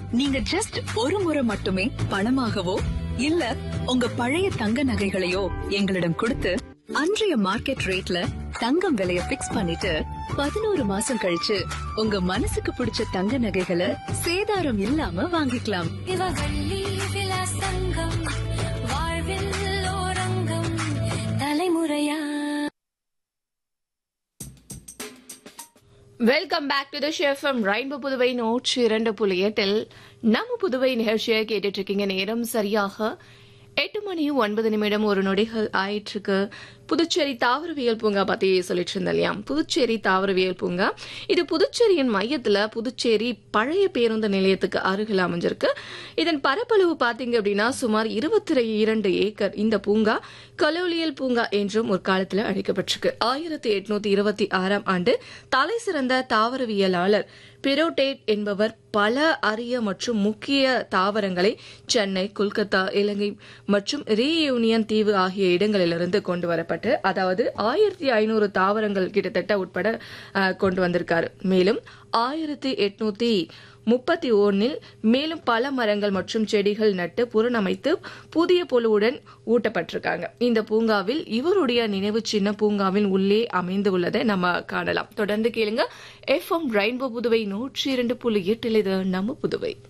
நீங்க ஜஸ்ட் ஒரு முறை மட்டுமே பணமாகவோ இல்ல உங்க பழைய தங்க நகைகளையோ எங்களிடம் கொடுத்து அன்றைய மார்க்கெட் ரேட்ல தங்கம் விலைய பிக்ஸ் பண்ணிட்டு பதினோரு மாசம் கழிச்சு உங்க மனசுக்கு பிடிச்ச தங்க நகைகளை சேதாரம் இல்லாம வாங்கிக்கலாம் இவவள்ளி விலாசங்கம் வாழ்வில் ஓரங்கம் தலைமுறையா welcome back to the FM rainbow Puduvai நூற்றி இரண்டு புள்ளி எட்டில் நம்ம புதுவை நிகழ்ச்சியை கேட்டுட்டு இருக்கீங்க நேரம் சரியாக எட்டு மணி ஒன்பது நிமிடம் ஒரு நொடிகள் ஆயிற்றுக்கு புதுச்சேரி தாவரவியல் பூங்கா பத்தி சொல்லிட்டு இருந்தேன் இல்லையா புதுச்சேரி தாவரவியல் பூங்கா இது புதுச்சேரியின் மையத்துல புதுச்சேரி பழைய பேருந்து நிலையத்துக்கு அருகில் அமைஞ்சிருக்கு இதன் பரப்பளவு பாத்தீங்க அப்படின்னா சுமார் இருபத்தி இரண்டு ஏக்கர் இந்த பூங்கா கலோலியல் பூங்கா என்றும் ஒரு காலத்துல அழைக்கப்பட்டிருக்கு ஆயிரத்தி எட்நூத்தி இருபத்தி ஆறாம் ஆண்டு தலை சிறந்த தாவரவியலாளர் பிரோடேட் என்பவர் பல அரிய மற்றும் முக்கிய தாவரங்களை சென்னை கொல்கத்தா இலங்கை மற்றும் ரீயூனியன் தீவு ஆகிய இடங்களிலிருந்து கொண்டு வரப்பட்டு அதாவது ஆயிரத்தி ஐநூறு தாவரங்கள் கிட்டத்தட்ட உட்பட அஹ், கொண்டு வந்திருக்காரு மேலும் ஆயிரத்தி எட்நூத்தி முப்பத்தி ஒன்னில் மேலும் பல மரங்கள் மற்றும் செடிகள் நட்டு புறணமைத்து புதிய பொலுவுடன் ஊட்டப்பட்டிருக்காங்க இந்த பூங்காவில் இவருடைய நினைவு சின்ன பூங்காவின் உள்ளே அமைந்து உள்ளதை நம்ம காணலாம் தொடர்ந்து கேளுங்க எஃப்எம் ரெயின்போ புதுவை நூற்றி இரண்டு புள்ளி எட்டில் இது நம்ம புதுவை